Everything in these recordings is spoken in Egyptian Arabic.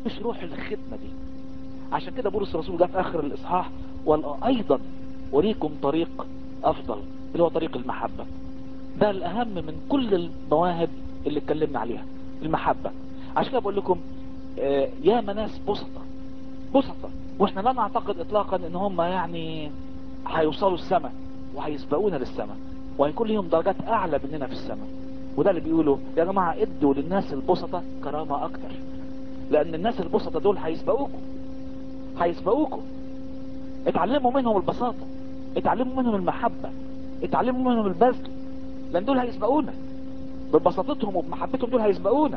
مش روح الخدمة دي عشان كده بولس الرسول ده في اخر الاصحاح وايضا اريكم طريق افضل اللي هو طريق المحبة ده الاهم من كل المواهب اللي اتكلمنا عليها المحبة عشان كده بقول لكم آه يا ناس بسطة بسطة واحنا لا نعتقد اطلاقا ان هم يعني هيوصلوا السماء وهيسبقونا للسماء وهيكون لهم درجات اعلى مننا في السماء وده اللي بيقولوا يا جماعة ادوا للناس البسطة كرامة اكتر لان الناس البسطة دول هيسبقوكم هيسبقوكم اتعلموا منهم البساطة اتعلموا منهم المحبة اتعلموا منهم البذل لان دول هيسبقونا ببساطتهم وبمحبتهم دول هيسبقونا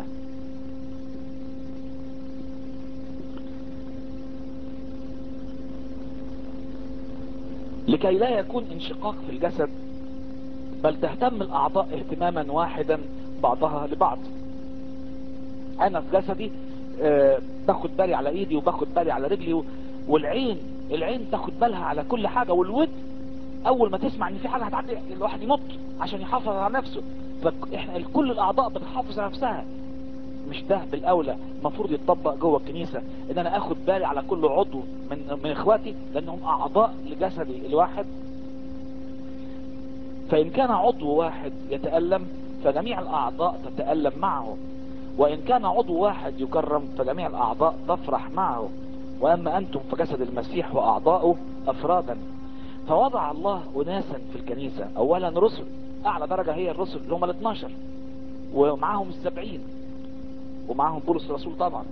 لكي لا يكون انشقاق في الجسد بل تهتم الاعضاء اهتماما واحدا بعضها لبعض انا في جسدي آه باخد بالي على ايدي وباخد بالي على رجلي والعين العين تاخد بالها على كل حاجة والود اول ما تسمع ان في حاجة هتعدي الواحد ينط عشان يحافظ على نفسه فاحنا كل الاعضاء بتحافظ على نفسها مش ده بالاولى المفروض يتطبق جوه الكنيسة ان انا اخد بالي على كل عضو من من اخواتي لانهم اعضاء لجسدي الواحد فان كان عضو واحد يتألم فجميع الاعضاء تتألم معه وان كان عضو واحد يكرم فجميع الاعضاء تفرح معه واما انتم فجسد المسيح واعضاؤه افرادا فوضع الله اناسا في الكنيسة اولا رسل اعلى درجة هي الرسل اللي هم ال 12 ومعاهم السبعين ومعاهم بولس الرسول طبعا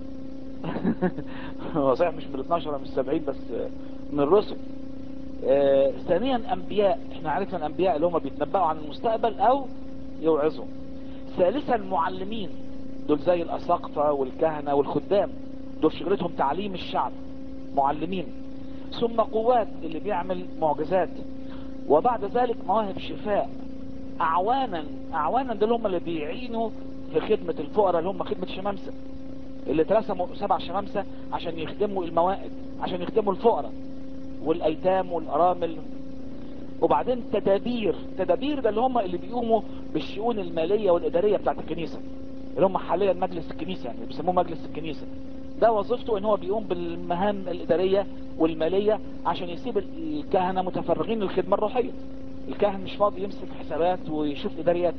هو صحيح مش من ال 12 ولا من السبعين بس من الرسل آه ثانيا انبياء احنا عرفنا الانبياء اللي هم بيتنبأوا عن المستقبل او يوعظوا ثالثا المعلمين دول زي الاساقفة والكهنة والخدام دول شغلتهم تعليم الشعب معلمين ثم قوات اللي بيعمل معجزات وبعد ذلك مواهب شفاء اعوانا اعوانا دول هم اللي بيعينوا في خدمة الفقراء اللي هم خدمة شمامسة اللي ترسموا سبع شمامسة عشان يخدموا الموائد عشان يخدموا الفقراء والايتام والارامل وبعدين تدابير تدابير ده اللي هم اللي بيقوموا بالشؤون المالية والادارية بتاعت الكنيسة اللي هم حاليا مجلس الكنيسة يعني بيسموه مجلس الكنيسة ده وظيفته ان هو بيقوم بالمهام الادارية والمالية عشان يسيب الكهنة متفرغين للخدمة الروحية الكاهن مش فاضي يمسك حسابات ويشوف اداريات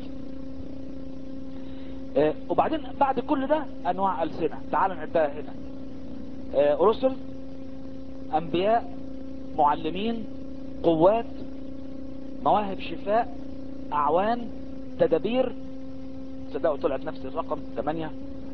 آه وبعدين بعد كل ده انواع السنة تعال نعدها هنا آه رسل انبياء معلمين قوات مواهب شفاء اعوان تدابير صدقوا طلعت نفس الرقم 8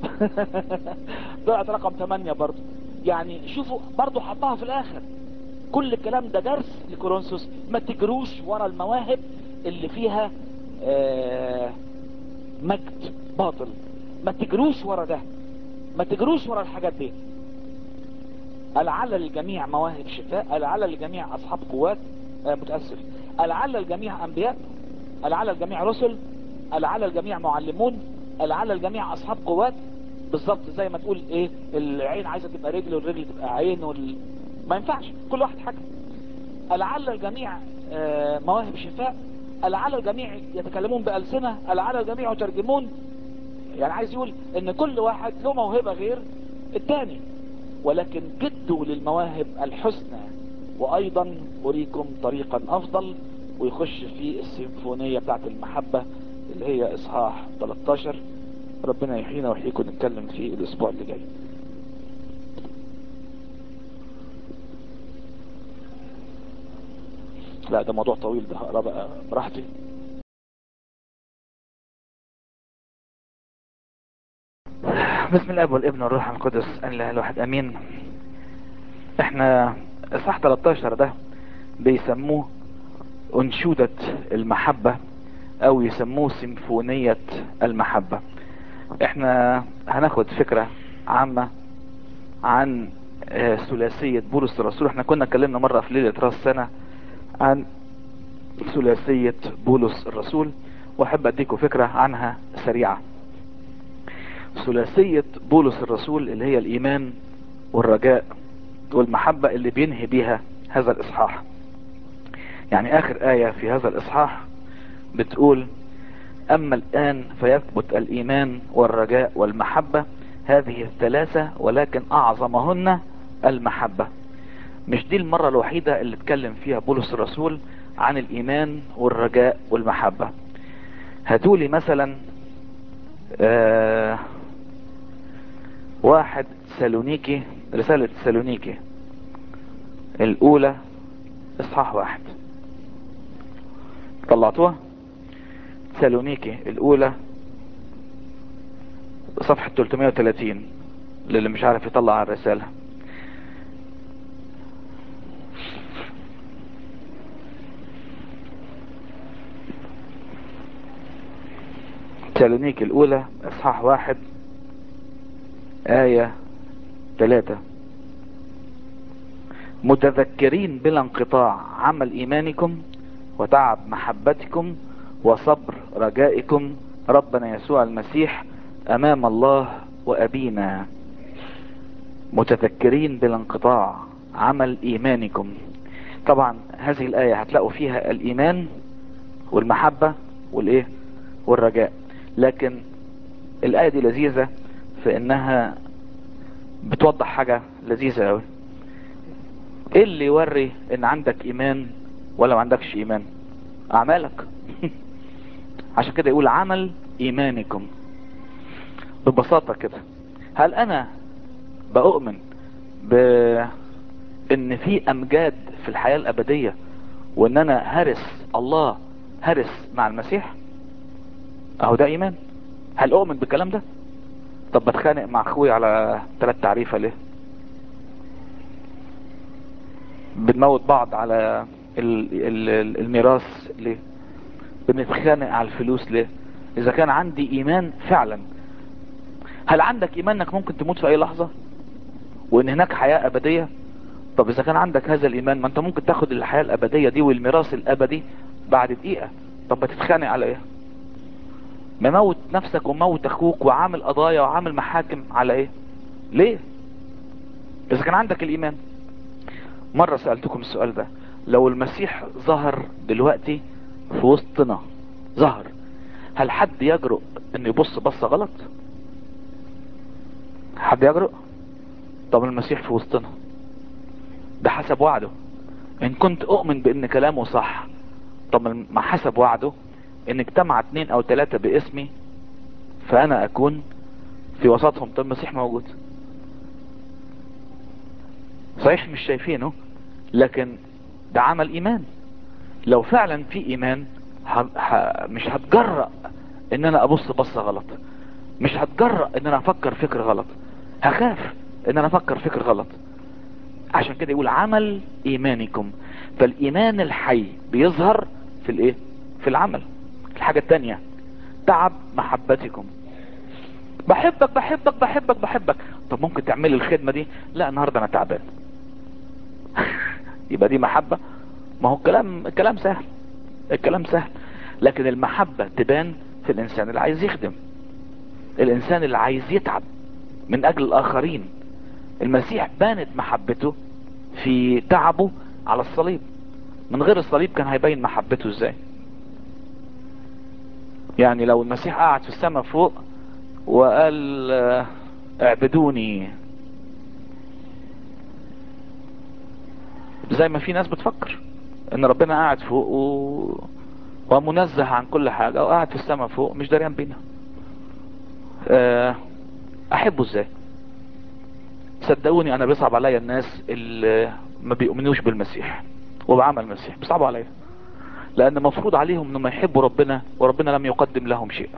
طلعت رقم 8 برضو يعني شوفوا برضو حطها في الاخر كل الكلام ده درس لكورنثوس ما تجروش ورا المواهب اللي فيها آه مجد باطل ما تجروش ورا ده ما تجروش ورا الحاجات دي لعل الجميع مواهب شفاء لعل الجميع اصحاب قوات آه متأسف لعل الجميع انبياء لعل الجميع رسل لعل الجميع معلمون لعل الجميع اصحاب قوات بالظبط زي ما تقول ايه العين عايزة تبقى رجل والرجل تبقى عين وال... ما ينفعش كل واحد حاجة لعل الجميع آه مواهب شفاء لعل الجميع يتكلمون بألسنة لعل الجميع يترجمون يعني عايز يقول ان كل واحد له موهبة غير الثاني ولكن جدوا للمواهب الحسنى وايضا اريكم طريقا افضل ويخش في السيمفونية بتاعت المحبة اللي هي اصحاح 13 ربنا يحيينا ويحييكم نتكلم في الاسبوع اللي جاي لا ده موضوع طويل ده هقرا بقى براحتي بسم الله والابن والروح القدس ان لا الواحد امين احنا اصحاح 13 ده بيسموه انشودة المحبة او يسموه سيمفونية المحبة احنا هناخد فكرة عامة عن ثلاثية بولس الرسول احنا كنا اتكلمنا مرة في ليلة راس سنة عن ثلاثية بولس الرسول واحب اديكم فكرة عنها سريعة ثلاثية بولس الرسول اللي هي الايمان والرجاء والمحبة اللي بينهي بيها هذا الاصحاح يعني اخر اية في هذا الاصحاح بتقول اما الان فيثبت الايمان والرجاء والمحبة هذه الثلاثة ولكن اعظمهن المحبة مش دي المرة الوحيدة اللي اتكلم فيها بولس الرسول عن الايمان والرجاء والمحبة هاتولي مثلا آه واحد سالونيكي رسالة سالونيكي الاولى اصحاح واحد طلعتوها سالونيكي الاولى صفحة 330 للي مش عارف يطلع الرسالة سالونيك الاولى اصحاح واحد آية ثلاثة متذكرين بلا انقطاع عمل ايمانكم وتعب محبتكم وصبر رجائكم ربنا يسوع المسيح امام الله وابينا متذكرين بلا انقطاع عمل ايمانكم طبعا هذه الاية هتلاقوا فيها الايمان والمحبة والايه والرجاء لكن الاية دي لذيذة في انها بتوضح حاجة لذيذة قوي ايه اللي يوري ان عندك ايمان ولا ما عندكش ايمان اعمالك عشان كده يقول عمل ايمانكم ببساطة كده هل انا بأؤمن بان في امجاد في الحياة الابدية وان انا هرس الله هرس مع المسيح اهو ده ايمان هل اؤمن بالكلام ده طب بتخانق مع اخوي على ثلاث تعريفة ليه بنموت بعض على ال ال الميراث ليه بنتخانق على الفلوس ليه اذا كان عندي ايمان فعلا هل عندك ايمان انك ممكن تموت في اي لحظة وان هناك حياة ابدية طب اذا كان عندك هذا الايمان ما انت ممكن تاخد الحياة الابدية دي والميراث الابدي بعد دقيقة طب بتتخانق على ايه مموت نفسك وموت اخوك وعامل قضايا وعامل محاكم على ايه ليه اذا كان عندك الايمان مرة سألتكم السؤال ده لو المسيح ظهر دلوقتي في وسطنا ظهر هل حد يجرؤ انه يبص بصة غلط حد يجرؤ طب المسيح في وسطنا ده حسب وعده ان كنت اؤمن بان كلامه صح طب ما حسب وعده ان اجتمع اتنين او تلاتة باسمي فانا اكون في وسطهم طب المسيح موجود صحيح مش شايفينه لكن ده عمل ايمان لو فعلا في ايمان ه... ه... مش هتجرأ ان انا ابص بصة غلط مش هتجرأ ان انا افكر فكر غلط هخاف ان انا افكر فكر غلط عشان كده يقول عمل ايمانكم فالايمان الحي بيظهر في الايه في العمل الحاجة التانية تعب محبتكم بحبك بحبك بحبك بحبك طب ممكن تعملي الخدمة دي لا النهاردة انا تعبان يبقى دي محبة ما هو الكلام الكلام سهل الكلام سهل لكن المحبة تبان في الانسان اللي عايز يخدم الانسان اللي عايز يتعب من اجل الاخرين المسيح بانت محبته في تعبه على الصليب من غير الصليب كان هيبين محبته ازاي يعني لو المسيح قاعد في السماء فوق وقال اعبدوني زي ما في ناس بتفكر ان ربنا قاعد فوق و... ومنزه عن كل حاجة وقاعد في السماء فوق مش داريان بينا احبه ازاي صدقوني انا بيصعب عليا الناس اللي ما بيؤمنوش بالمسيح وبعمل المسيح بيصعبوا عليا لان مفروض عليهم انهم يحبوا ربنا وربنا لم يقدم لهم شيء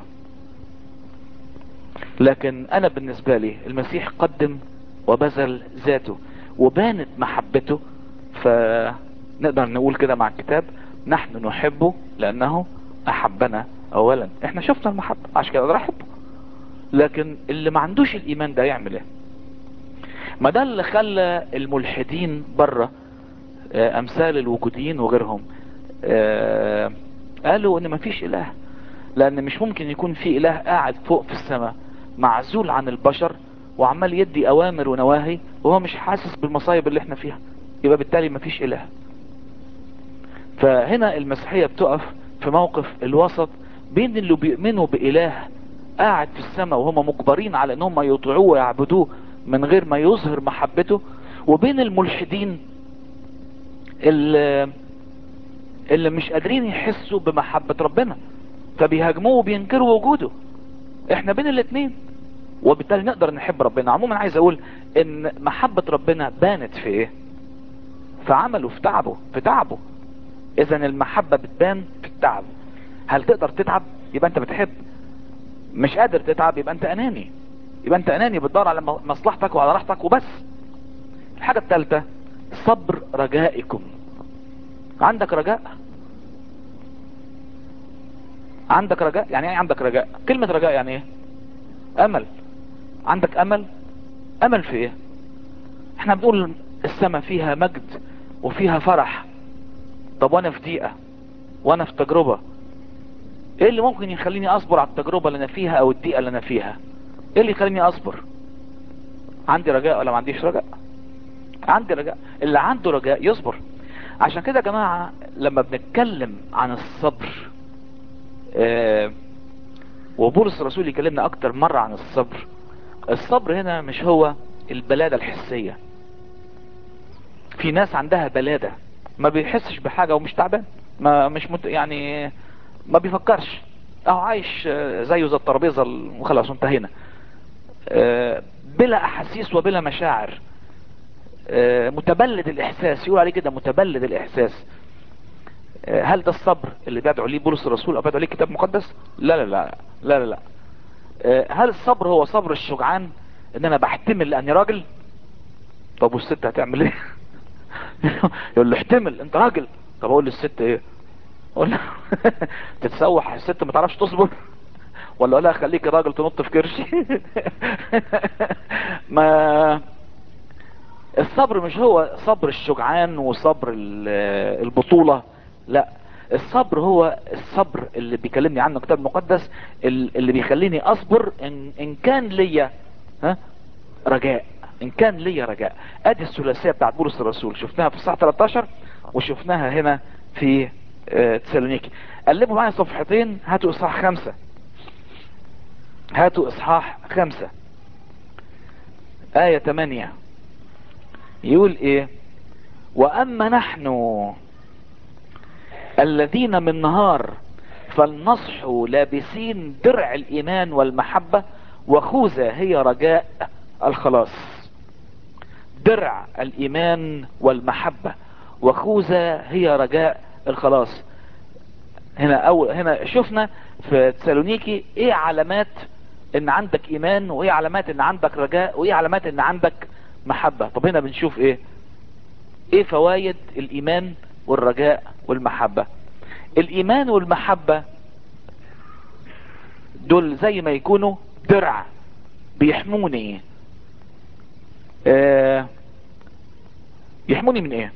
لكن انا بالنسبة لي المسيح قدم وبذل ذاته وبانت محبته فنقدر نقول كده مع الكتاب نحن نحبه لانه احبنا اولا احنا شفنا المحبة عشان كده اقدر احبه لكن اللي ما عندوش الايمان ده يعمل ايه ما ده اللي خلى الملحدين بره امثال الوجوديين وغيرهم آه قالوا ان مفيش اله لان مش ممكن يكون في اله قاعد فوق في السماء معزول عن البشر وعمال يدي اوامر ونواهي وهو مش حاسس بالمصايب اللي احنا فيها يبقى بالتالي مفيش اله فهنا المسيحية بتقف في موقف الوسط بين اللي بيؤمنوا باله قاعد في السماء وهم مجبرين على ان هم يطيعوه ويعبدوه من غير ما يظهر محبته وبين الملحدين اللي, اللي مش قادرين يحسوا بمحبة ربنا فبيهاجموه وبينكروا وجوده احنا بين الاتنين وبالتالي نقدر نحب ربنا عموما عايز اقول ان محبة ربنا بانت في ايه في عمله في تعبه في تعبه اذا المحبة بتبان في التعب هل تقدر تتعب يبقى انت بتحب مش قادر تتعب يبقى انت اناني يبقى انت اناني بتدور على مصلحتك وعلى راحتك وبس الحاجة الثالثة صبر رجائكم عندك رجاء عندك رجاء يعني ايه عندك رجاء كلمة رجاء يعني ايه امل عندك امل امل في ايه احنا بنقول السماء فيها مجد وفيها فرح طب وانا في ضيقة وانا في تجربة ايه اللي ممكن يخليني اصبر على التجربة اللي انا فيها او الضيقة اللي انا فيها ايه اللي يخليني اصبر عندي رجاء ولا ما عنديش رجاء عندي رجاء اللي عنده رجاء يصبر عشان كده يا جماعة لما بنتكلم عن الصبر آه وبولس الرسول يكلمنا اكتر مرة عن الصبر الصبر هنا مش هو البلادة الحسية في ناس عندها بلادة ما بيحسش بحاجة ومش تعبان ما مش مت يعني ما بيفكرش اهو عايش زيه زي الترابيزة وخلاص انتهينا آه بلا احاسيس وبلا مشاعر آه متبلد الاحساس يقول عليه كده متبلد الاحساس آه هل ده الصبر اللي بيدعو ليه بولس الرسول او بيدعو ليه كتاب مقدس لا لا لا لا لا, لا. هل الصبر هو صبر الشجعان ان انا بحتمل لاني راجل طب والست هتعمل ايه يقول له احتمل انت راجل طب اقول للست ايه اقول له تتسوح الست ما تعرفش تصبر ولا اقول لها خليكي راجل تنط في كرشي ما الصبر مش هو صبر الشجعان وصبر البطولة لا الصبر هو الصبر اللي بيكلمني عنه الكتاب المقدس اللي بيخليني اصبر ان, إن كان ليا ها رجاء ان كان ليا رجاء ادي الثلاثيه بتاعت بولس الرسول شفناها في الصح 13 وشفناها هنا في اه تسالونيكي قلبوا معايا صفحتين هاتوا اصحاح خمسة هاتوا اصحاح خمسة آية 8 يقول ايه واما نحن الذين من نهار فلنصحوا لابسين درع الايمان والمحبة وخوذة هي رجاء الخلاص درع الايمان والمحبة وخوذة هي رجاء الخلاص هنا اول هنا شفنا في تسالونيكي ايه علامات ان عندك ايمان وايه علامات ان عندك رجاء وايه علامات ان عندك محبة طب هنا بنشوف ايه ايه فوائد الايمان والرجاء والمحبة الايمان والمحبة دول زي ما يكونوا درع بيحموني آه يحموني من ايه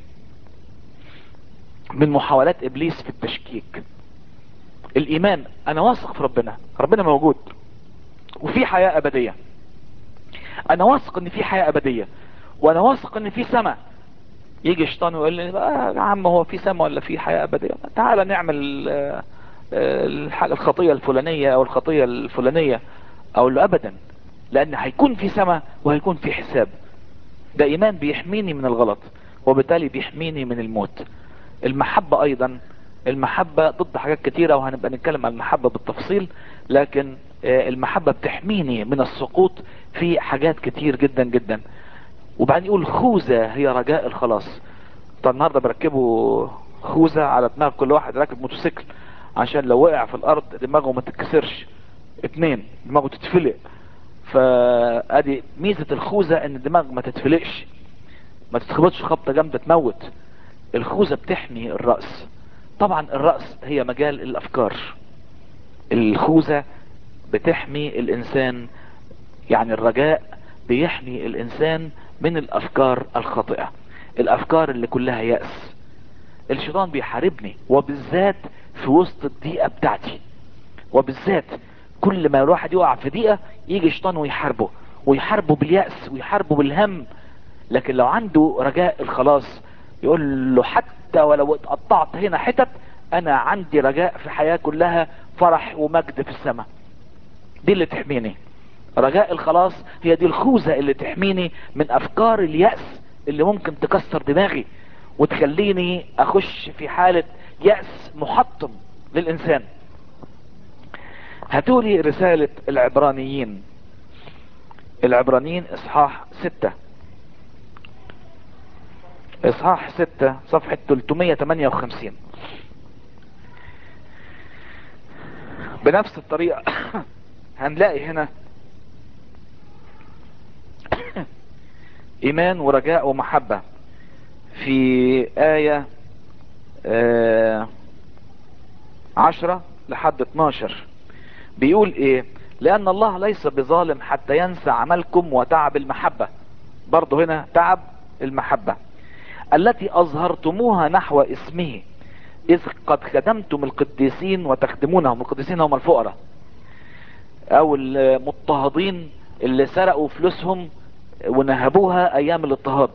من محاولات ابليس في التشكيك الايمان انا واثق في ربنا ربنا موجود وفي حياة ابدية انا واثق ان في حياة ابدية وانا واثق ان في سماء يجي الشيطان ويقول لي يا عم هو في سماء ولا في حياة ابدية تعال نعمل الحاجة الخطية الفلانية او الخطية الفلانية او له ابدا لان هيكون في سماء وهيكون في حساب ده ايمان بيحميني من الغلط وبالتالي بيحميني من الموت المحبة ايضا المحبة ضد حاجات كتيرة وهنبقى نتكلم عن المحبة بالتفصيل لكن المحبة بتحميني من السقوط في حاجات كتير جدا جدا وبعدين يقول خوذة هي رجاء الخلاص طب النهاردة بركبوا خوذة على دماغ كل واحد راكب موتوسيكل عشان لو وقع في الارض دماغه ما تتكسرش اتنين دماغه تتفلق فادي ميزة الخوذة ان الدماغ ما تتفلقش ما تتخبطش خبطة جامدة تموت الخوذة بتحمي الرأس طبعا الرأس هي مجال الافكار الخوذة بتحمي الانسان يعني الرجاء بيحمي الانسان من الافكار الخاطئة الافكار اللي كلها يأس الشيطان بيحاربني وبالذات في وسط الضيقة بتاعتي وبالذات كل ما الواحد يقع في ضيقة يجي الشيطان ويحاربه ويحاربه باليأس ويحاربه بالهم لكن لو عنده رجاء الخلاص يقول له حتى ولو اتقطعت هنا حتت انا عندي رجاء في حياة كلها فرح ومجد في السماء دي اللي تحميني رجاء الخلاص هي دي الخوذة اللي تحميني من افكار اليأس اللي ممكن تكسر دماغي وتخليني اخش في حالة يأس محطم للانسان هاتولي رسالة العبرانيين العبرانيين اصحاح ستة اصحاح ستة صفحة 358 بنفس الطريقة هنلاقي هنا ايمان ورجاء ومحبة في آية آه عشرة لحد 12 بيقول ايه لان الله ليس بظالم حتى ينسى عملكم وتعب المحبة برضو هنا تعب المحبة التي اظهرتموها نحو اسمه اذ قد خدمتم القديسين وتخدمونهم القديسين هم الفقراء او المضطهدين اللي سرقوا فلوسهم ونهبوها ايام الاضطهاد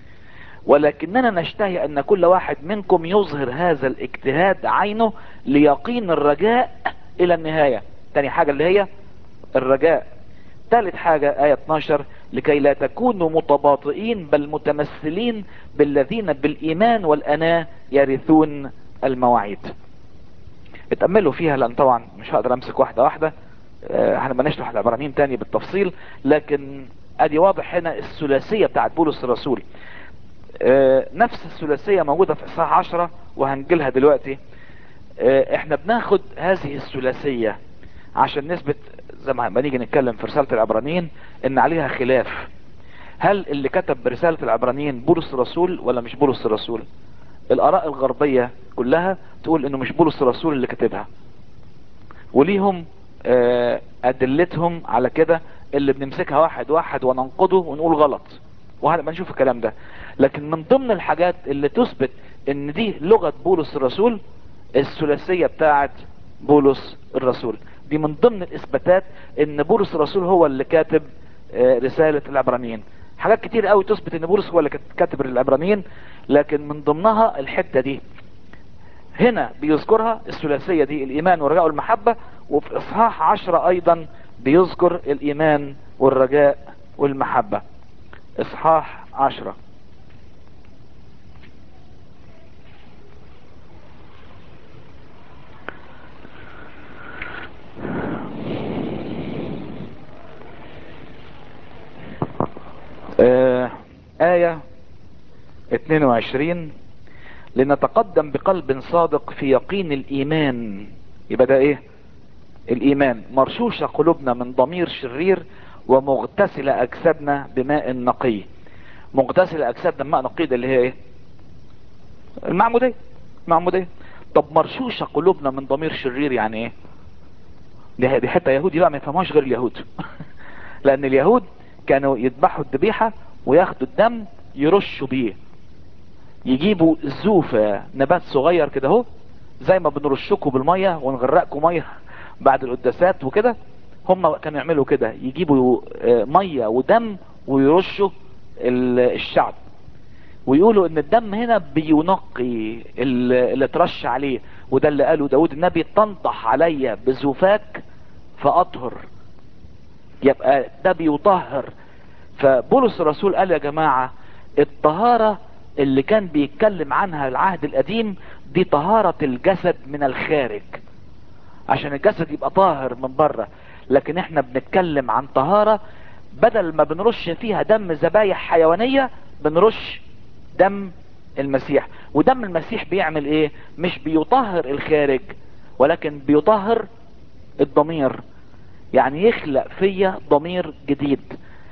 ولكننا نشتهي ان كل واحد منكم يظهر هذا الاجتهاد عينه ليقين الرجاء الى النهاية تاني حاجة اللي هي الرجاء ثالث حاجة آية 12 لكي لا تكونوا متباطئين بل متمثلين بالذين بالإيمان والأناة يرثون المواعيد اتأملوا فيها لأن طبعا مش هقدر أمسك واحدة واحدة هنبقى نشرح العبرانيين تاني بالتفصيل لكن ادي واضح هنا الثلاثية بتاعت بولس الرسول اه نفس الثلاثية موجودة في اصحاح 10 وهنجيلها دلوقتي اه احنا بناخد هذه الثلاثية عشان نثبت زي ما نيجي نتكلم في رسالة العبرانيين ان عليها خلاف هل اللي كتب برسالة العبرانيين بولس الرسول ولا مش بولس الرسول الاراء الغربية كلها تقول انه مش بولس الرسول اللي كتبها وليهم اه ادلتهم على كده اللي بنمسكها واحد واحد وننقده ونقول غلط وهنبقى نشوف الكلام ده لكن من ضمن الحاجات اللي تثبت ان دي لغة بولس الرسول الثلاثية بتاعت بولس الرسول دي من ضمن الاثباتات ان بولس الرسول هو اللي كاتب رسالة العبرانيين حاجات كتير قوي تثبت ان بولس هو اللي كاتب العبرانيين لكن من ضمنها الحتة دي هنا بيذكرها الثلاثية دي الايمان والرجاء والمحبة وفي اصحاح عشرة ايضا بيذكر الايمان والرجاء والمحبة اصحاح عشرة آه آية 22 لنتقدم بقلب صادق في يقين الإيمان يبقى ده إيه الإيمان مرشوشة قلوبنا من ضمير شرير ومغتسلة أجسادنا بماء نقي مغتسلة أجسادنا بماء نقي ده اللي هي إيه المعمودية المعمودية طب مرشوشة قلوبنا من ضمير شرير يعني إيه دي, دي حتة يهودي بقى ما يفهموش غير اليهود لأن اليهود كانوا يذبحوا الذبيحة وياخدوا الدم يرشوا بيه يجيبوا زوفة نبات صغير كده اهو زي ما بنرشكوا بالمية ونغرقكم مية بعد القداسات وكده هم كانوا يعملوا كده يجيبوا مية ودم ويرشوا الشعب ويقولوا ان الدم هنا بينقي اللي اترش عليه وده اللي قاله داود النبي تنطح عليا بزوفاك فاطهر يبقى ده بيطهر فبولس الرسول قال يا جماعة الطهارة اللي كان بيتكلم عنها العهد القديم دي طهارة الجسد من الخارج عشان الجسد يبقى طاهر من بره لكن احنا بنتكلم عن طهارة بدل ما بنرش فيها دم ذبايح حيوانية بنرش دم المسيح ودم المسيح بيعمل ايه مش بيطهر الخارج ولكن بيطهر الضمير يعني يخلق فيا ضمير جديد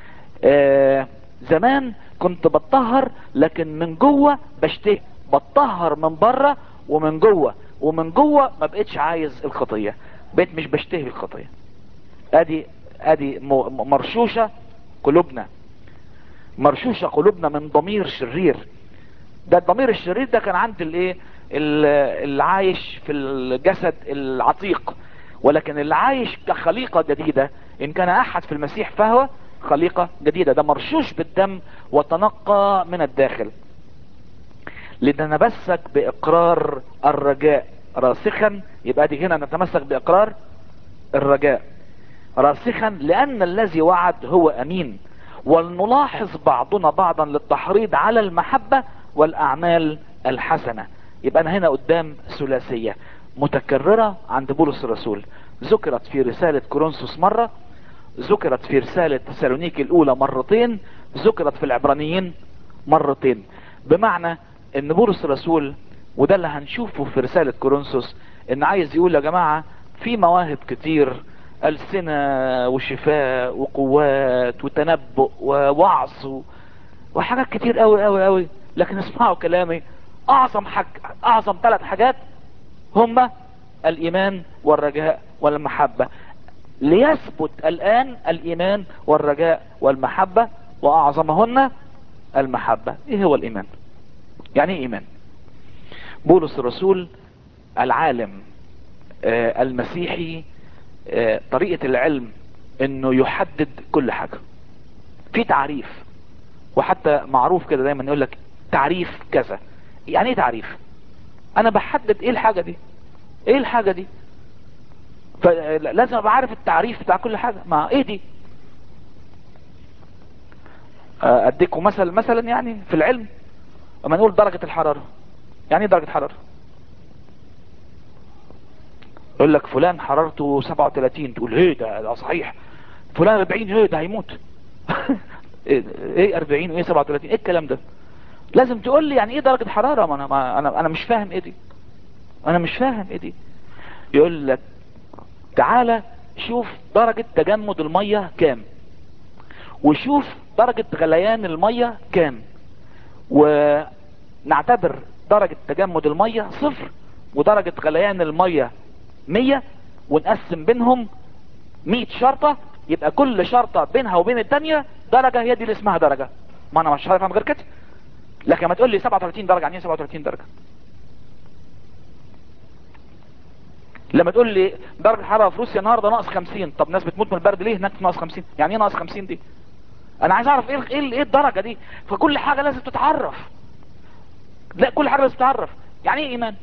آه زمان كنت بتطهر لكن من جوه بشتهي بتطهر من بره ومن جوه ومن جوه ما بقتش عايز الخطيه بقيت مش بشتهي الخطيه ادي ادي مرشوشه قلوبنا مرشوشه قلوبنا من ضمير شرير ده الضمير الشرير ده كان عند الايه اللي عايش في الجسد العتيق ولكن اللي عايش كخليقة جديدة ان كان احد في المسيح فهو خليقة جديدة ده مرشوش بالدم وتنقى من الداخل لنتمسك باقرار الرجاء راسخا يبقى دي هنا نتمسك باقرار الرجاء راسخا لان الذي وعد هو امين ولنلاحظ بعضنا بعضا للتحريض على المحبة والاعمال الحسنة يبقى انا هنا قدام ثلاثية متكررة عند بولس الرسول ذكرت في رسالة كورنثوس مرة ذكرت في رسالة سالونيكي الاولى مرتين ذكرت في العبرانيين مرتين بمعنى ان بولس الرسول وده اللي هنشوفه في رسالة كورنثوس ان عايز يقول يا جماعة في مواهب كتير ألسنة وشفاء وقوات وتنبؤ ووعظ و... وحاجات كتير قوي قوي قوي لكن اسمعوا كلامي اعظم حاج اعظم ثلاث حاجات هما الايمان والرجاء والمحبة ليثبت الان الايمان والرجاء والمحبة واعظمهن المحبة ايه هو الايمان يعني ايه ايمان بولس الرسول العالم آه المسيحي آه طريقة العلم انه يحدد كل حاجة في تعريف وحتى معروف كده دايما يقول لك تعريف كذا يعني ايه تعريف انا بحدد ايه الحاجة دي ايه الحاجة دي فلازم ابقى عارف التعريف بتاع كل حاجة ما ايه دي آه اديكم مثل مثلا يعني في العلم اما نقول درجة الحرارة يعني ايه درجة حرارة يقول لك فلان حرارته 37 تقول ايه ده ده صحيح فلان 40 ايه ده هيموت ايه 40 وايه 37 ايه الكلام ده لازم تقول لي يعني ايه درجة حرارة ما انا ما انا انا مش فاهم ايه دي انا مش فاهم ايه دي يقول لك تعالى شوف درجة تجمد المية كام وشوف درجة غليان المية كام ونعتبر درجة تجمد المية صفر ودرجة غليان المية مية ونقسم بينهم مية شرطة يبقى كل شرطة بينها وبين التانية درجة هي دي اللي اسمها درجة ما انا مش هفهم غير كده لكن ما تقول لي 37 درجة يعني ايه 37 درجة لما تقول لي درجة الحرارة في روسيا النهاردة ناقص 50 طب ناس بتموت من البرد ليه هناك ناقص 50 يعني ايه ناقص 50 دي انا عايز اعرف ايه ايه ايه الدرجة دي فكل حاجة لازم تتعرف لا كل حاجة لازم تتعرف يعني ايه ايمان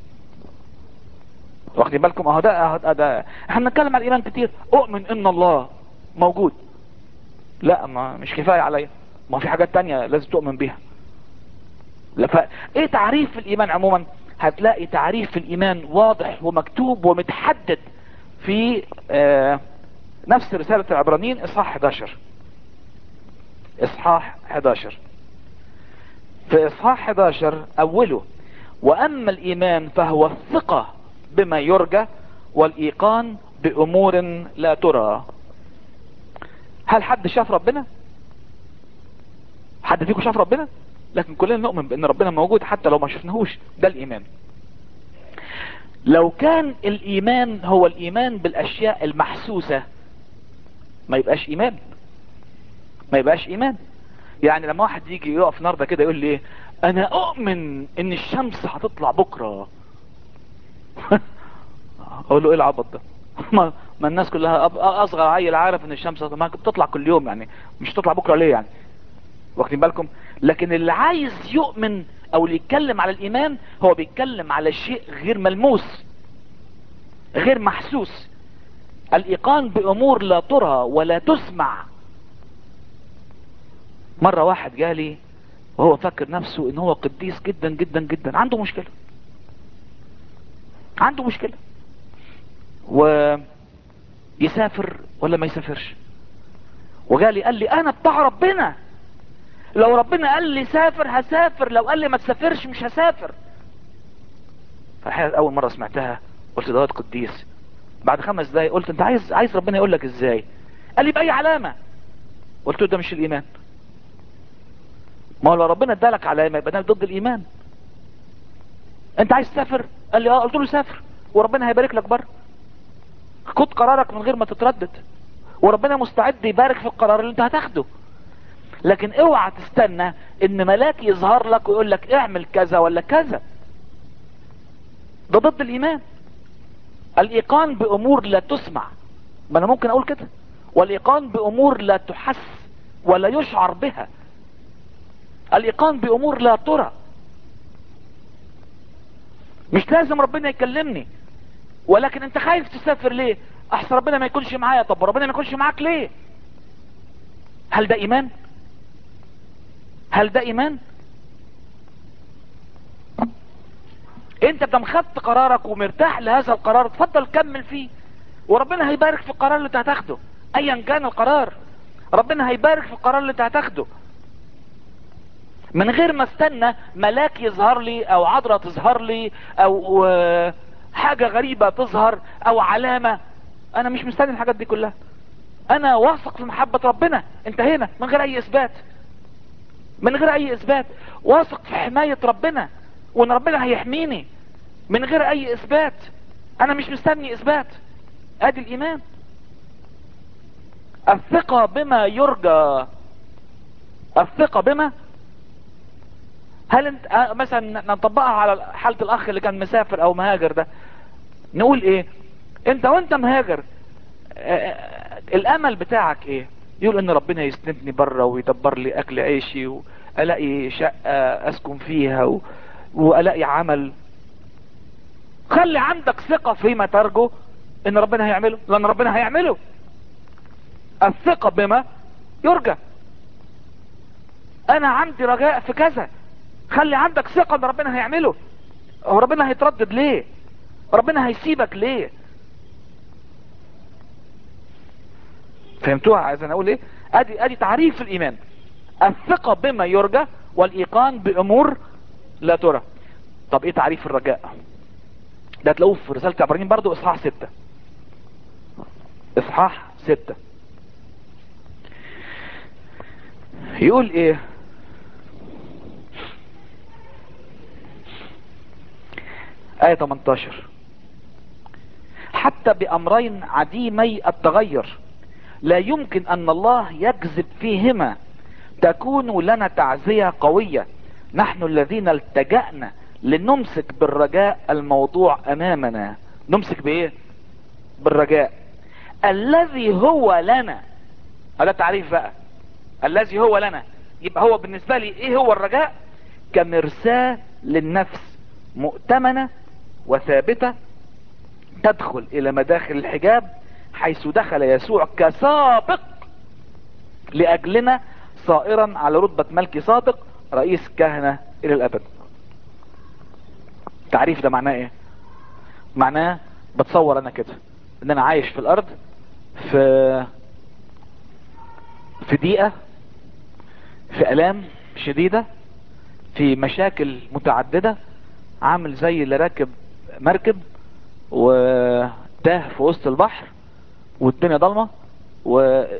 واخدين بالكم اهو ده اهو ده احنا بنتكلم عن الايمان كتير اؤمن ان الله موجود لا ما مش كفاية عليا ما في حاجات تانية لازم تؤمن بيها لا ف... ايه تعريف الايمان عموما هتلاقي تعريف الايمان واضح ومكتوب ومتحدد في آه نفس رسالة العبرانيين اصحاح 11 اصحاح 11 في اصحاح 11 اوله واما الايمان فهو الثقة بما يرجى والايقان بامور لا ترى هل حد شاف ربنا حد فيكم شاف ربنا لكن كلنا نؤمن بان ربنا موجود حتى لو ما شفناهوش ده الايمان لو كان الايمان هو الايمان بالاشياء المحسوسة ما يبقاش ايمان ما يبقاش ايمان يعني لما واحد يجي يقف النهارده كده يقول لي انا اؤمن ان الشمس هتطلع بكره اقول له ايه العبط ده ما, ما الناس كلها اصغر عيل عارف ان الشمس ما بتطلع كل يوم يعني مش تطلع بكره ليه يعني واخدين بالكم لكن اللي عايز يؤمن او اللي يتكلم على الايمان هو بيتكلم على شيء غير ملموس غير محسوس الايقان بامور لا ترى ولا تسمع مرة واحد جالي وهو فاكر نفسه ان هو قديس جدا جدا جدا عنده مشكلة عنده مشكلة ويسافر ولا ما يسافرش وجالي قال لي انا بتاع ربنا لو ربنا قال لي سافر هسافر لو قال لي ما تسافرش مش هسافر فالحقيقة اول مرة سمعتها قلت ده قديس بعد خمس دقايق قلت انت عايز عايز ربنا يقول لك ازاي قال لي باي علامة قلت له ده مش الايمان ما هو لو ربنا ادالك علامة يبقى ده ضد الايمان انت عايز تسافر قال لي اه قلت له سافر وربنا هيبارك لك بره خد قرارك من غير ما تتردد وربنا مستعد يبارك في القرار اللي انت هتاخده لكن اوعى تستنى ان ملاك يظهر لك ويقول لك اعمل كذا ولا كذا ده ضد الايمان الايقان بامور لا تسمع ما انا ممكن اقول كده والايقان بامور لا تحس ولا يشعر بها الايقان بامور لا ترى مش لازم ربنا يكلمني ولكن انت خايف تسافر ليه احسن ربنا ما يكونش معايا طب ربنا ما يكونش معاك ليه هل ده ايمان هل ده ايمان انت بدم خدت قرارك ومرتاح لهذا القرار اتفضل كمل فيه وربنا هيبارك في القرار اللي انت هتاخده ايا كان القرار ربنا هيبارك في القرار اللي انت هتاخده من غير ما استنى ملاك يظهر لي او عذراء تظهر لي او آه، حاجة غريبة تظهر او علامة انا مش مستني الحاجات دي كلها انا واثق في محبة ربنا انتهينا من غير اي اثبات من غير اي اثبات واثق في حماية ربنا وان ربنا هيحميني من غير اي اثبات انا مش مستني اثبات ادي الايمان الثقة بما يرجى الثقة بما هل انت آه، مثلا نطبقها على حالة الاخ اللي كان مسافر او مهاجر ده نقول ايه انت وانت مهاجر آه، آه، الامل بتاعك ايه يقول ان ربنا يسندني بره ويدبر لي اكل عيشي والاقي شقة اسكن فيها و... والاقي عمل خلي عندك ثقة فيما ترجو ان ربنا هيعمله لان ربنا هيعمله الثقة بما يرجى انا عندي رجاء في كذا خلي عندك ثقة ان ربنا هيعمله هو ربنا هيتردد ليه ربنا هيسيبك ليه فهمتوها عايز انا اقول ايه ادي ادي تعريف الايمان الثقة بما يرجى والايقان بامور لا ترى طب ايه تعريف الرجاء ده تلاقوه في رسالة عبرانيين برضو اصحاح ستة اصحاح ستة يقول ايه آية 18 حتى بأمرين عديمي التغير لا يمكن أن الله يجذب فيهما تكون لنا تعزية قوية نحن الذين التجأنا لنمسك بالرجاء الموضوع أمامنا نمسك بإيه بالرجاء الذي هو لنا هذا تعريف بقى الذي هو لنا يبقى هو بالنسبة لي ايه هو الرجاء كمرساة للنفس مؤتمنة وثابتة تدخل الى مداخل الحجاب حيث دخل يسوع كسابق لاجلنا صائرا على رتبة ملك صادق رئيس كهنة الى الابد التعريف ده معناه ايه معناه بتصور انا كده ان انا عايش في الارض في في ضيقة في الام شديدة في مشاكل متعددة عامل زي اللي راكب مركب وتاه في وسط البحر والدنيا ضلمة والدنيا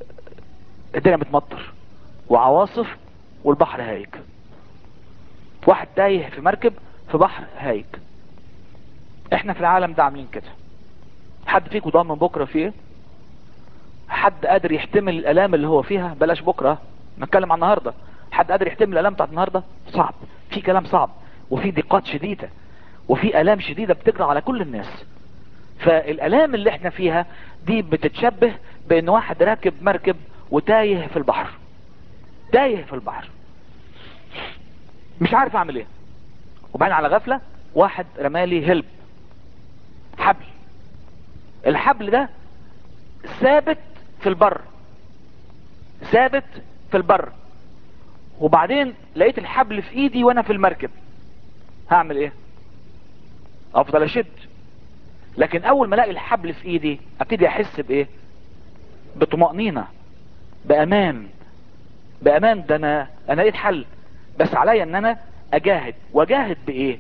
بتمطر وعواصف والبحر هايج واحد تايه في مركب في بحر هايج احنا في العالم ده عاملين كده حد فيكم ضامن بكرة في ايه حد قادر يحتمل الالام اللي هو فيها بلاش بكرة نتكلم عن النهاردة حد قادر يحتمل الالام بتاعت النهاردة صعب في كلام صعب وفي ضيقات شديدة وفي الام شديدة بتجرى على كل الناس فالالام اللي احنا فيها دي بتتشبه بان واحد راكب مركب وتايه في البحر تايه في البحر مش عارف اعمل ايه وبعدين على غفلة واحد رمالي هلب حبل الحبل ده ثابت في البر ثابت في البر وبعدين لقيت الحبل في ايدي وانا في المركب هعمل ايه افضل اشد لكن اول ما الاقي الحبل في ايدي ابتدي احس بايه بطمأنينة بامان بامان ده انا انا لقيت حل بس عليا ان انا اجاهد واجاهد بايه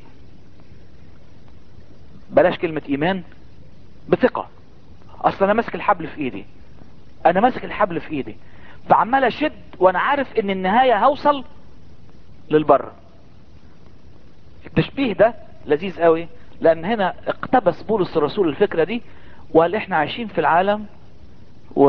بلاش كلمة ايمان بثقة اصل انا ماسك الحبل في ايدي انا ماسك الحبل في ايدي فعمال اشد وانا عارف ان النهاية هوصل للبر التشبيه ده لذيذ قوي لان هنا اقتبس بولس الرسول الفكرة دي وقال احنا عايشين في العالم و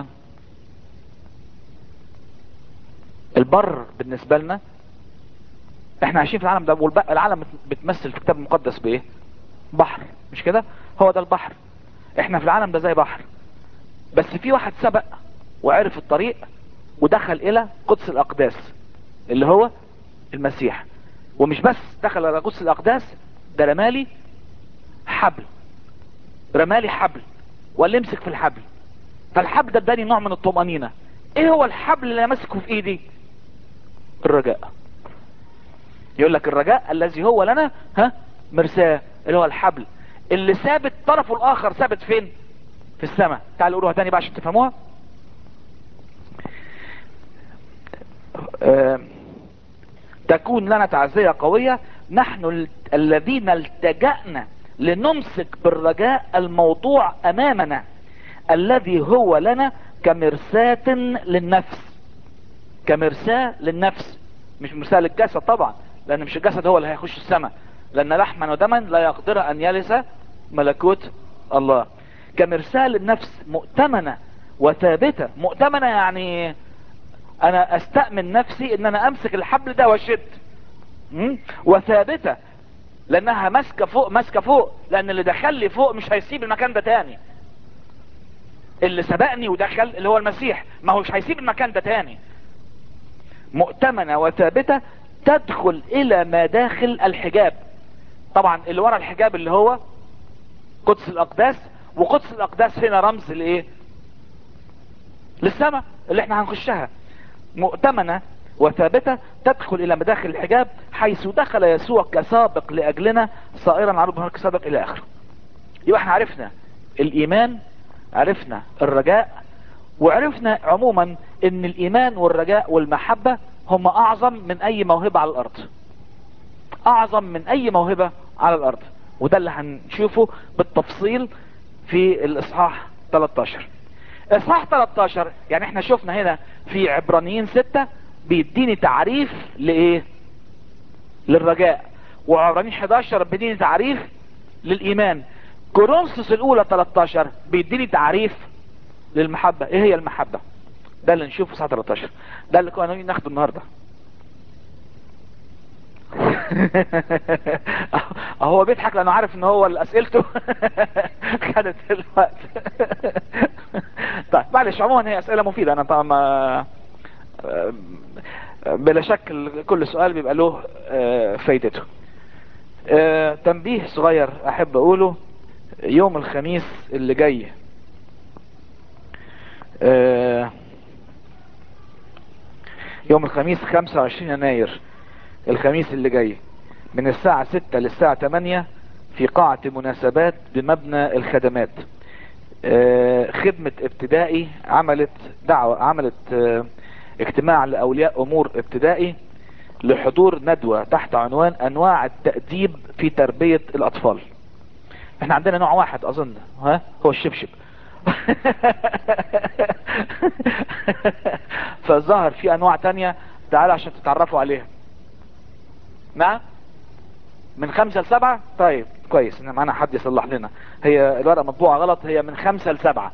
البر بالنسبة لنا احنا عايشين في العالم ده والعالم بتمثل في الكتاب المقدس بايه بحر مش كده هو ده البحر احنا في العالم ده زي بحر بس في واحد سبق وعرف الطريق ودخل الى قدس الاقداس اللي هو المسيح ومش بس دخل الى قدس الاقداس ده رمالي حبل رمالي حبل ولا يمسك في الحبل فالحبل ده اداني نوع من الطمأنينة ايه هو الحبل اللي أنا ماسكه في ايدي الرجاء يقول لك الرجاء الذي هو لنا ها مرساه اللي هو الحبل اللي ثابت طرفه الاخر ثابت فين في السماء تعالوا قولوها تاني بقى عشان تفهموها آه، تكون لنا تعزية قوية نحن ال- الذين التجأنا لنمسك بالرجاء الموضوع امامنا الذي هو لنا كمرساة للنفس كمرساة للنفس مش مرساة للجسد طبعا لان مش الجسد هو اللي هيخش السماء لان لحما ودما لا يقدر ان يلس ملكوت الله كمرساة للنفس مؤتمنة وثابتة مؤتمنة يعني انا استأمن نفسي ان انا امسك الحبل ده واشد م? وثابتة لانها ماسكة فوق ماسكة فوق لان اللي دخل لي فوق مش هيسيب المكان ده تاني اللي سبقني ودخل اللي هو المسيح ما هو مش هيسيب المكان ده تاني مؤتمنة وثابتة تدخل الى مداخل الحجاب طبعا اللي ورا الحجاب اللي هو قدس الاقداس وقدس الاقداس هنا رمز لايه للسماء اللي احنا هنخشها مؤتمنة وثابتة تدخل الى مداخل الحجاب حيث دخل يسوع كسابق لاجلنا صائرا عرض هناك سابق الى اخره يبقى احنا عرفنا الايمان عرفنا الرجاء وعرفنا عموما ان الايمان والرجاء والمحبة هم اعظم من اي موهبة على الارض اعظم من اي موهبة على الارض وده اللي هنشوفه بالتفصيل في الاصحاح 13 اصحاح 13 يعني احنا شفنا هنا في عبرانيين 6 بيديني تعريف لايه للرجاء وعبرانيين 11 بيديني تعريف للايمان كورنثوس الاولى 13 بيديني تعريف للمحبة ايه هي المحبة ده اللي نشوفه في اصحاح 13 ده اللي كنا ناويين ناخده النهارده هو بيضحك لانه عارف ان هو اللي اسئلته خدت الوقت طيب معلش عموما هي اسئله مفيده انا طبعا ما بلا شك كل سؤال بيبقى له آه، فايدته آه، تنبيه صغير احب اقوله يوم الخميس اللي جاي آه، يوم الخميس 25 يناير الخميس اللي جاي من الساعة 6 للساعة 8 في قاعة مناسبات بمبنى الخدمات آه، خدمة ابتدائي عملت دعوة عملت آه، اجتماع لأولياء أمور ابتدائي لحضور ندوة تحت عنوان أنواع التأديب في تربية الأطفال احنا عندنا نوع واحد أظن ها هو الشبشب فالظهر في أنواع تانية تعالوا عشان تتعرفوا عليها نعم من خمسة لسبعة طيب كويس ان معانا حد يصلح لنا هي الورقة مطبوعة غلط هي من خمسة لسبعة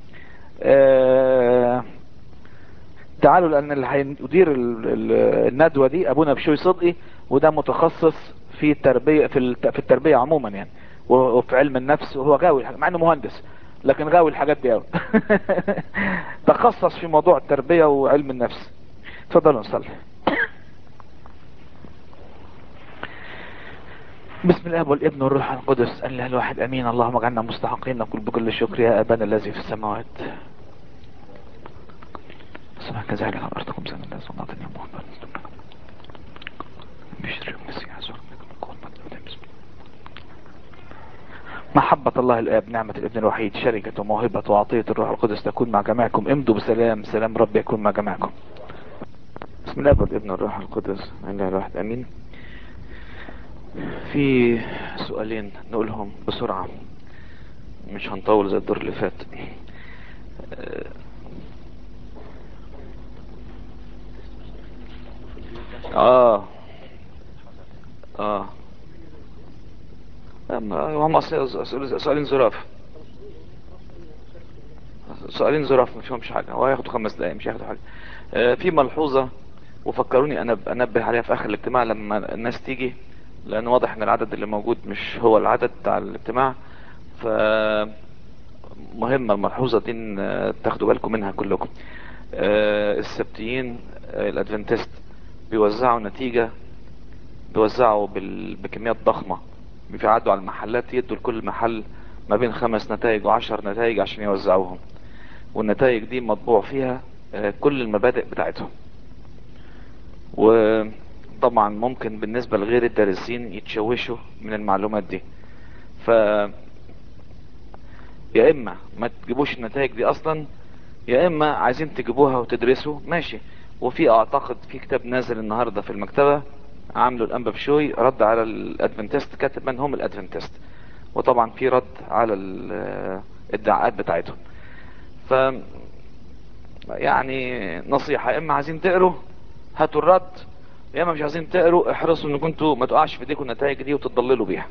اه تعالوا لان اللي هيدير ال- ال- الندوة دي ابونا بشوي صدقي وده متخصص في التربية في الت- في التربية عموما يعني و- وفي علم النفس وهو غاوي الحاجة- مع انه مهندس لكن غاوي الحاجات دي قوي تخصص في موضوع التربية وعلم النفس اتفضلوا نصلي بسم الله والابن والروح القدس الاله الواحد امين اللهم اجعلنا مستحقين نقول بكل شكر يا ابانا الذي في السماوات سبحانك كذلك على الارض خمسة من الناس ونعطينا يا محمد بشر المسيح يسوع محبة الله الآب نعمة الابن الوحيد شركة وموهبة وعطية الروح القدس تكون مع جميعكم امضوا بسلام سلام رب يكون مع جميعكم بسم الله والابن والروح القدس الاله الواحد امين في سؤالين نقولهم بسرعة مش هنطول زي الدور اللي فات اه اه أما هم أصل- أصل- سؤالين ظراف سؤالين ظراف مش فيهمش حاجة هو هياخدوا خمس دقايق مش هياخدوا حاجة آه، في ملحوظة وفكروني انا انبه عليها في اخر الاجتماع لما الناس تيجي لان واضح ان العدد اللي موجود مش هو العدد بتاع الاجتماع ف مهمة الملحوظة دي ان تاخدوا بالكم منها كلكم آه، السبتيين آه، الادفنتست بيوزعوا نتيجة بيوزعوا بال... بكميات ضخمة بيعدوا على المحلات يدوا لكل محل ما بين خمس نتائج وعشر نتائج عشان يوزعوهم والنتائج دي مطبوع فيها آه، كل المبادئ بتاعتهم وطبعا ممكن بالنسبة لغير الدارسين يتشوشوا من المعلومات دي ف يا اما ما تجيبوش النتائج دي اصلا يا اما عايزين تجيبوها وتدرسوا ماشي وفي اعتقد في كتاب نازل النهارده في المكتبه عامله الانبا بشوي رد على الادفنتست كاتب من هم الادفنتست وطبعا في رد على الادعاءات بتاعتهم ف يعني نصيحة يا اما عايزين تقروا هاتوا الرد يا اما مش عايزين تقروا احرصوا ان كنتوا ما تقعش في ايديكم النتائج دي وتتضللوا بيها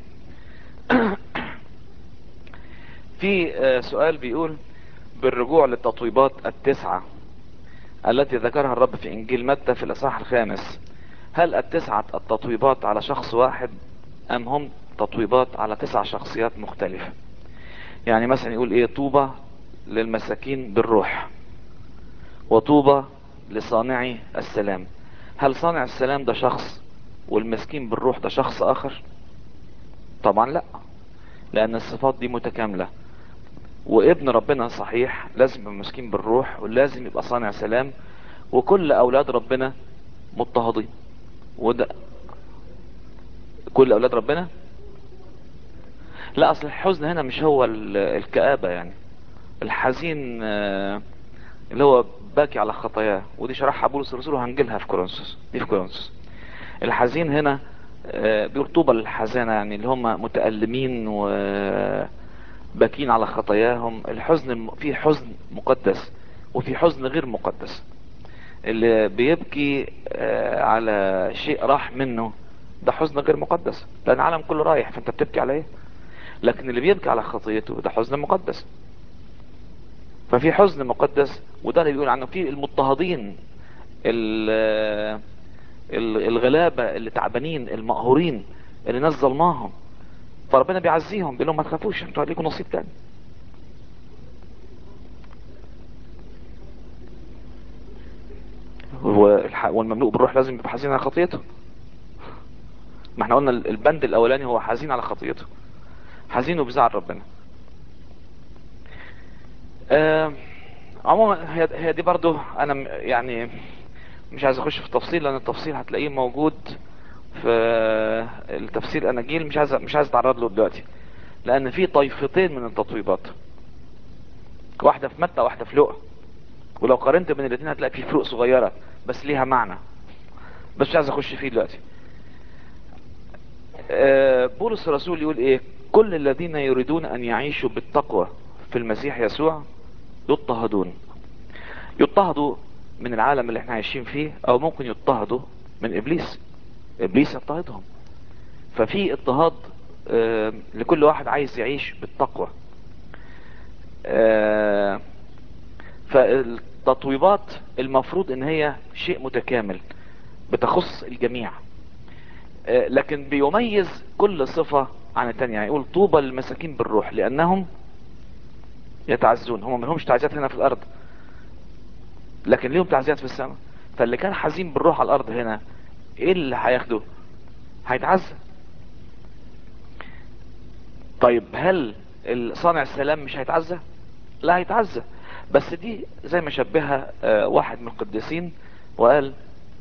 في آه، سؤال بيقول بالرجوع للتطويبات التسعة التي ذكرها الرب في انجيل متى في الاصحاح الخامس هل التسعة التطويبات على شخص واحد ام هم تطويبات على تسع شخصيات مختلفة يعني مثلا يقول ايه طوبى للمساكين بالروح وطوبى لصانعي السلام هل صانع السلام ده شخص والمسكين بالروح ده شخص اخر طبعا لا لان الصفات دي متكاملة وابن ربنا صحيح لازم يبقى مسكين بالروح ولازم يبقى صانع سلام وكل اولاد ربنا مضطهدين وده كل اولاد ربنا لا اصل الحزن هنا مش هو ال- الكآبة يعني الحزين آه، اللي هو باكي على خطاياه ودي شرحها بولس الرسول وهنجيلها في كورنثوس دي في كورنثوس الحزين هنا آه، بيقول طوبى للحزانة يعني اللي هم متألمين وباكين على خطاياهم الحزن في حزن مقدس وفي حزن غير مقدس اللي بيبكي آه، على شيء راح منه ده حزن غير مقدس لان العالم كله رايح فانت بتبكي على ايه لكن اللي بيبكي على خطيته ده حزن مقدس ففي حزن مقدس وده اللي بيقول عنه في المضطهدين ال- ال- الغلابة اللي تعبانين المقهورين اللي ناس ظلماهم فربنا بيعزيهم بيقول لهم ما تخافوش انتوا هتلاقوا نصيب تاني والح- والمملوء بالروح لازم يبقى حزين على خطيته ما احنا قلنا البند الاولاني هو حزين على خطيته حزين وبيزعل ربنا آه عموما هي هي دي برضو انا م- يعني مش عايز اخش في تفصيل لان التفصيل هتلاقيه موجود في التفسير الاناجيل مش عايز مش عايز اتعرض له دلوقتي لان في طائفتين من التطويبات واحده في متى واحده في لقا ولو قارنت بين الاثنين هتلاقي في فروق صغيره بس ليها معنى بس مش عايز اخش فيه دلوقتي آه، بولس الرسول يقول ايه كل الذين يريدون ان يعيشوا بالتقوى في المسيح يسوع يضطهدون يضطهدوا من العالم اللي احنا عايشين فيه او ممكن يضطهدوا من ابليس ابليس يضطهدهم ففي اضطهاد آه، لكل واحد عايز يعيش بالتقوى آه، فالتطويبات المفروض ان هي شيء متكامل بتخص الجميع آه، لكن بيميز كل صفة عن التانية يعني يقول طوبى للمساكين بالروح لانهم يتعزون هم ملهمش تعزيات هنا في الارض لكن ليهم تعزيات في السماء فاللي كان حزين بالروح على الارض هنا ايه اللي هياخده هيتعزى طيب هل صانع السلام مش هيتعزى لا هيتعزى بس دي زي ما شبهها آه، واحد من القديسين وقال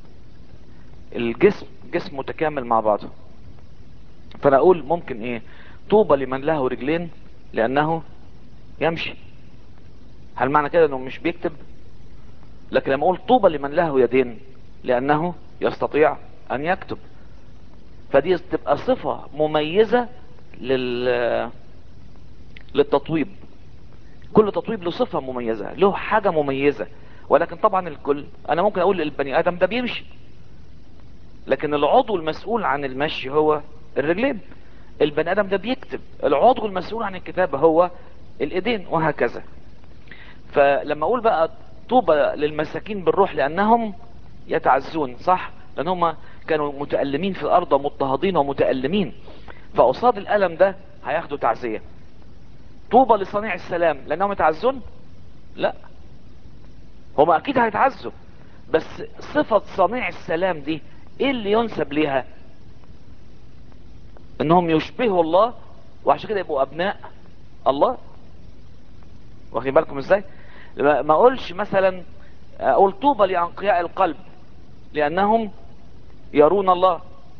الجسم جسم متكامل مع بعضه فانا اقول ممكن ايه طوبى لمن له رجلين لانه يمشي هل معنى كده انه مش بيكتب لكن لما اقول طوبى لمن له يدين لانه يستطيع ان يكتب فدي تبقى صفة مميزة لل للتطويب كل تطويب له صفة مميزة له حاجة مميزة ولكن طبعا الكل انا ممكن اقول للبني ادم ده بيمشي لكن العضو المسؤول عن المشي هو الرجلين البني ادم ده بيكتب العضو المسؤول عن الكتابة هو الايدين وهكذا فلما اقول بقى طوبى للمساكين بالروح لانهم يتعزون صح لان هم كانوا متألمين في الارض ومضطهدين ومتألمين فقصاد الالم ده هياخدوا تعزية طوبى لصنيع السلام لانهم يتعزون لا هم اكيد هيتعزوا بس صفة صنيع السلام دي ايه اللي ينسب ليها انهم يشبهوا الله وعشان كده يبقوا ابناء الله واخدين بالكم ازاي ما ما اقولش مثلا اقول طوبى لانقياء القلب لانهم يرون الله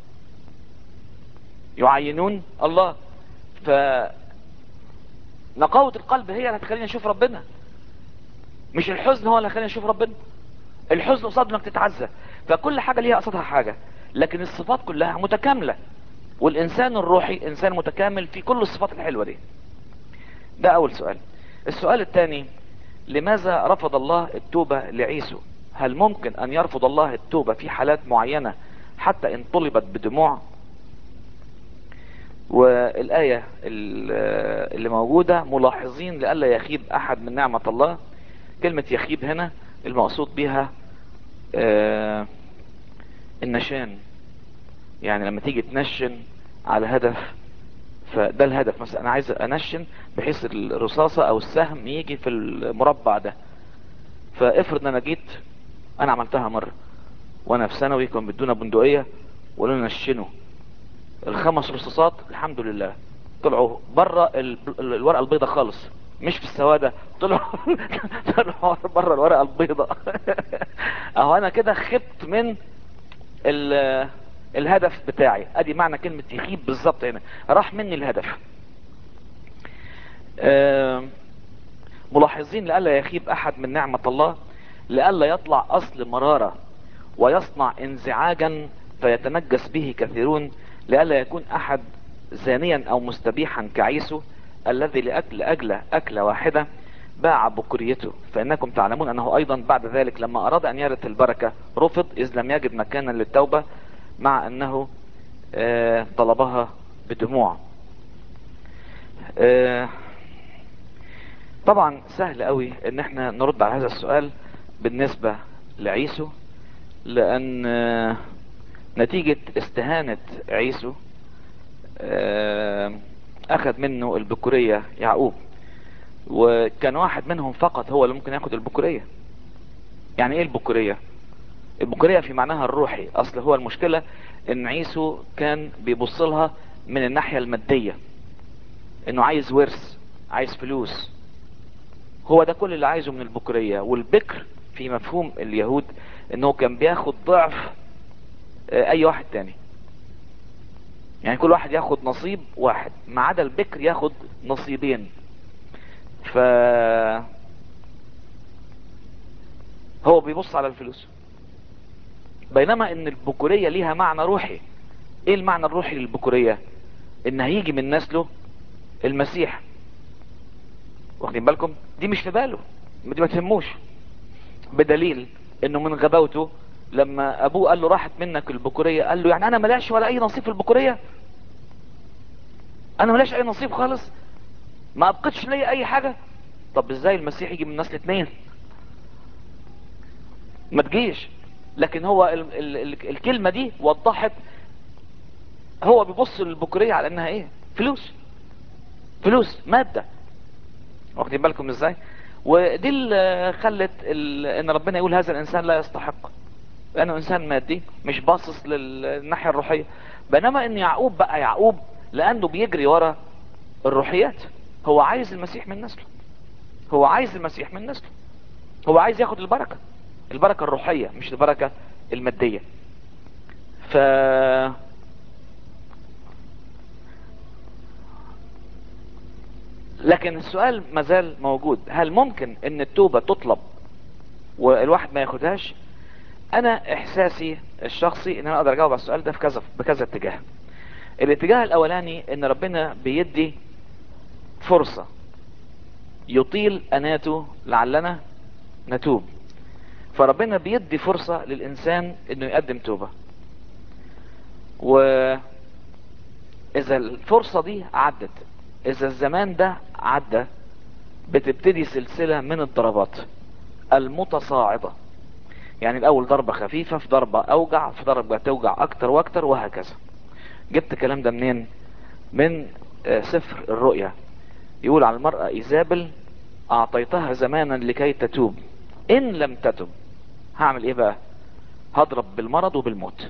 يعينون الله ف نقاوة القلب هي اللي هتخلينا نشوف ربنا مش الحزن هو اللي هيخلينا نشوف ربنا الحزن قصاد انك تتعزى فكل حاجة ليها قصادها حاجة لكن الصفات كلها متكاملة والانسان الروحي انسان متكامل في كل الصفات الحلوة دي ده اول سؤال السؤال الثاني لماذا رفض الله التوبة لعيسو هل ممكن ان يرفض الله التوبة في حالات معينة حتى ان طلبت بدموع والآية اللي موجودة ملاحظين لألا يخيب أحد من نعمة الله كلمة يخيب هنا المقصود بها آه النشان يعني لما تيجي تنشن على هدف فده الهدف مثلا انا عايز انشن بحيث الرصاصة او السهم يجي في المربع ده فافرض ان انا جيت انا عملتها مرة وانا في ثانوي كان بدونا بندقية وقالوا نشنه الخمس رصاصات الحمد لله طلعوا بره الورقة البيضة خالص مش في السوادة طلعوا طلعوا بره الورقة البيضة اهو انا كده خبت من الهدف بتاعي ادي معنى كلمة يخيب بالظبط هنا راح مني الهدف ملاحظين لألا يخيب احد من نعمة الله لألا يطلع اصل مرارة ويصنع انزعاجا فيتنجس به كثيرون لئلا يكون احد زانيا او مستبيحا كعيسو الذي لأجل أجل أكلة واحدة باع بكريته فإنكم تعلمون أنه أيضا بعد ذلك لما أراد أن يرث البركة رفض إذ لم يجد مكانا للتوبة مع أنه آه طلبها بدموع آه طبعا سهل قوي ان احنا نرد على هذا السؤال بالنسبة لعيسو لان آه نتيجة استهانة عيسو اخذ منه البكورية يعقوب وكان واحد منهم فقط هو اللي ممكن ياخد البكورية يعني ايه البكورية البكورية في معناها الروحي اصل هو المشكلة ان عيسو كان بيبص لها من الناحية المادية انه عايز ورث عايز فلوس هو ده كل اللي عايزه من البكورية والبكر في مفهوم اليهود انه كان بياخد ضعف اي واحد تاني يعني كل واحد ياخد نصيب واحد ما عدا البكر ياخد نصيبين ف هو بيبص على الفلوس بينما ان البكورية ليها معنى روحي ايه المعنى الروحي للبكورية ان هيجي من نسله المسيح واخدين بالكم دي مش في باله دي ما تهموش بدليل انه من غباوته لما ابوه قال له راحت منك البكورية قال له يعني انا ملاش ولا اي نصيب في البكورية انا ملاش اي نصيب خالص ما ابقتش لي اي حاجة طب ازاي المسيح يجي من نسل اتنين ما تجيش لكن هو ال ال ال الكلمة دي وضحت هو بيبص للبكورية على انها ايه فلوس فلوس مادة واخدين بالكم ازاي ودي اللي خلت ان ربنا يقول هذا الانسان لا يستحق لانه انسان مادي مش باصص للناحية الروحية بينما ان يعقوب بقى يعقوب لانه بيجري ورا الروحيات هو عايز المسيح من نسله هو عايز المسيح من نسله هو عايز ياخد البركة البركة الروحية مش البركة المادية ف لكن السؤال مازال موجود هل ممكن ان التوبة تطلب والواحد ما ياخدهاش انا احساسي الشخصي ان انا اقدر اجاوب على السؤال ده في كذا بكذا اتجاه الاتجاه الاولاني ان ربنا بيدي فرصة يطيل اناته لعلنا نتوب فربنا بيدي فرصة للانسان انه يقدم توبة و اذا الفرصة دي عدت اذا الزمان ده عدى بتبتدي سلسلة من الضربات المتصاعدة يعني الاول ضربة خفيفة في ضربة اوجع في ضربة توجع اكتر واكتر وهكذا جبت الكلام ده منين من سفر الرؤيا يقول على المرأة ايزابل اعطيتها زمانا لكي تتوب ان لم تتب هعمل ايه بقى هضرب بالمرض وبالموت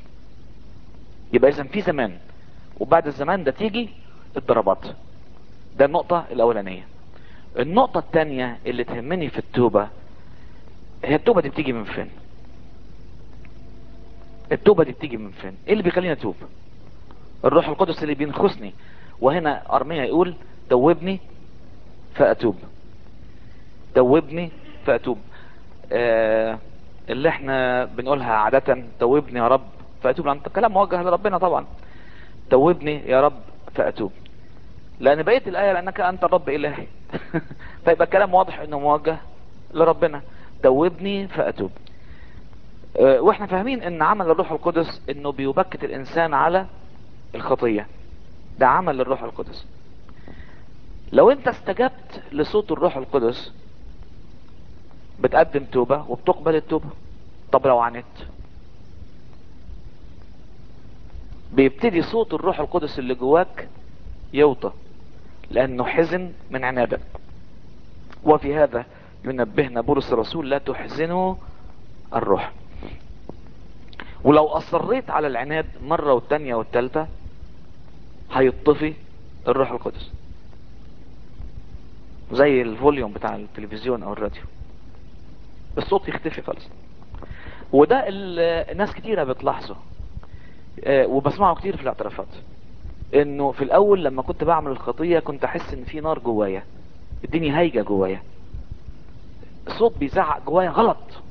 يبقى اذا في زمان وبعد الزمان ده تيجي الضربات ده النقطة الاولانية النقطة التانية اللي تهمني في التوبة هي التوبة دي بتيجي من فين التوبة دي بتيجي من فين ايه اللي بيخليني اتوب الروح القدس اللي بينخسني وهنا ارميا يقول توبني فاتوب توبني فاتوب آه اللي احنا بنقولها عادة توبني يا رب فاتوب لان كلام موجه لربنا طبعا توبني يا رب فاتوب لان بقية الاية لانك انت الرب الهي فيبقى الكلام واضح انه موجه لربنا توبني فاتوب اه واحنا فاهمين ان عمل الروح القدس انه بيبكت الانسان على الخطية ده عمل للروح القدس لو انت استجبت لصوت الروح القدس بتقدم توبة وبتقبل التوبة طب لو عانيت بيبتدي صوت الروح القدس اللي جواك يوطى لانه حزن من عنادك وفي هذا ينبهنا بولس الرسول لا تحزنوا الروح ولو اصريت على العناد مرة والتانية والتالتة هيطفي الروح القدس زي الفوليوم بتاع التلفزيون او الراديو الصوت يختفي خالص وده الناس كتيرة بتلاحظه اه وبسمعه كتير في الاعترافات انه في الاول لما كنت بعمل الخطية كنت احس ان في نار جوايا الدنيا هايجة جوايا الصوت بيزعق جوايا غلط